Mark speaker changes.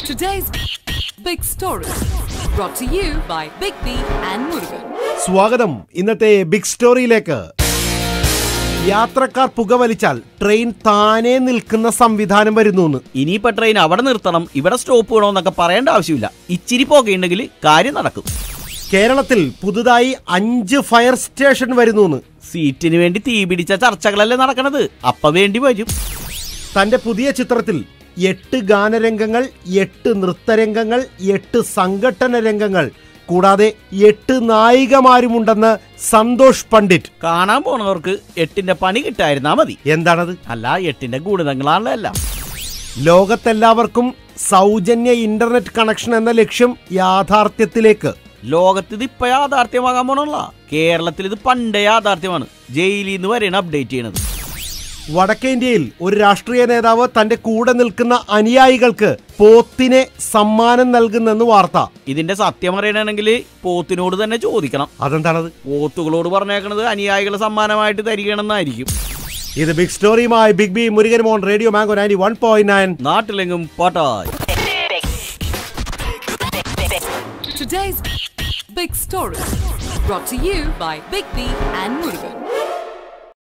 Speaker 1: Today's big story brought to you by Big B and Murugan.
Speaker 2: സ്വാഗതം ഇന്നത്തെ big സ്റ്റോറിയിലേക്ക് യാത്രക്കാർ പുകവലിച്ചാൽ train താനേ നിൽക്കുന്ന സംവിധാനം വരുന്നു എന്ന്
Speaker 3: ഇനിയിപ്പോ ട്രെയിൻ അവിടെ നിർത്തണം ഇവിടെ സ്റ്റോപ്പ് ചെയ്യണമെന്നൊക്കെ പറയേണ്ട ആവശ്യമില്ല ഇച്ചിരി പോകയുണ്ടെങ്കിൽ കാര്യം നടക്കും
Speaker 2: കേരളത്തിൽ പുതുതായി അഞ്ച് ഫയർ സ്റ്റേഷൻ വരുന്നു എന്ന്
Speaker 3: സീറ്റിന് വേണ്ടി തീ പിടിച്ച ചർച്ചകളല്ലേ നടക്കണത് അപ്പ വേണ്ടി വരും
Speaker 2: തന്റെ പുതിയ ചിത്രത്തിൽ എട്ട് ഗാനരംഗങ്ങൾ എട്ട് നൃത്തരംഗങ്ങൾ എട്ട് സംഘട്ടന രംഗങ്ങൾ കൂടാതെ എട്ട് നായികമാരുമുണ്ടെന്ന് സന്തോഷ് പണ്ഡിറ്റ്
Speaker 3: കാണാൻ പോണവർക്ക് എട്ടിന്റെ പണി കിട്ടായിരുന്നാ മതി
Speaker 2: എന്താണത്
Speaker 3: അല്ല എട്ടിന്റെ ഗുണിതങ്ങളാണല്ലോ എല്ലാം
Speaker 2: ലോകത്തെല്ലാവർക്കും സൗജന്യ ഇന്റർനെറ്റ് കണക്ഷൻ എന്ന ലക്ഷ്യം യാഥാർത്ഥ്യത്തിലേക്ക്
Speaker 3: ലോകത്ത് ഇത് ഇപ്പൊ യാഥാർത്ഥ്യമാകാൻ പോണല്ല കേരളത്തിൽ ഇത് പണ്ടേ യാഥാർത്ഥ്യമാണ് ജയിലിൽ നിന്ന് വരെയാണ് അപ്ഡേറ്റ് ചെയ്യണത്
Speaker 2: വടക്കേ ഇന്ത്യയിൽ ഒരു രാഷ്ട്രീയ നേതാവ് തന്റെ കൂടെ നിൽക്കുന്ന അനുയായികൾക്ക് പോത്തിനെ സമ്മാനം നൽകുന്നെന്ന് വാർത്ത
Speaker 3: ഇതിന്റെ സത്യം അറിയണമെങ്കിൽ പോത്തിനോട് തന്നെ ചോദിക്കണം
Speaker 2: അതെന്താണത്
Speaker 3: പോത്തുകളോട് പറഞ്ഞേക്കണത് അനുയായികളെ സമ്മാനമായിട്ട് തരികയാണെന്നായിരിക്കും
Speaker 2: ഇത് ബിഗ് സ്റ്റോറിയുമായി ബിഗ് ബി മുരുകൻ മോൻ radio mango ninety one point nine
Speaker 3: നാട്ടിലെങ്കും പാട്ടായി
Speaker 1: Today's big story brought to you by Big B and Murugan.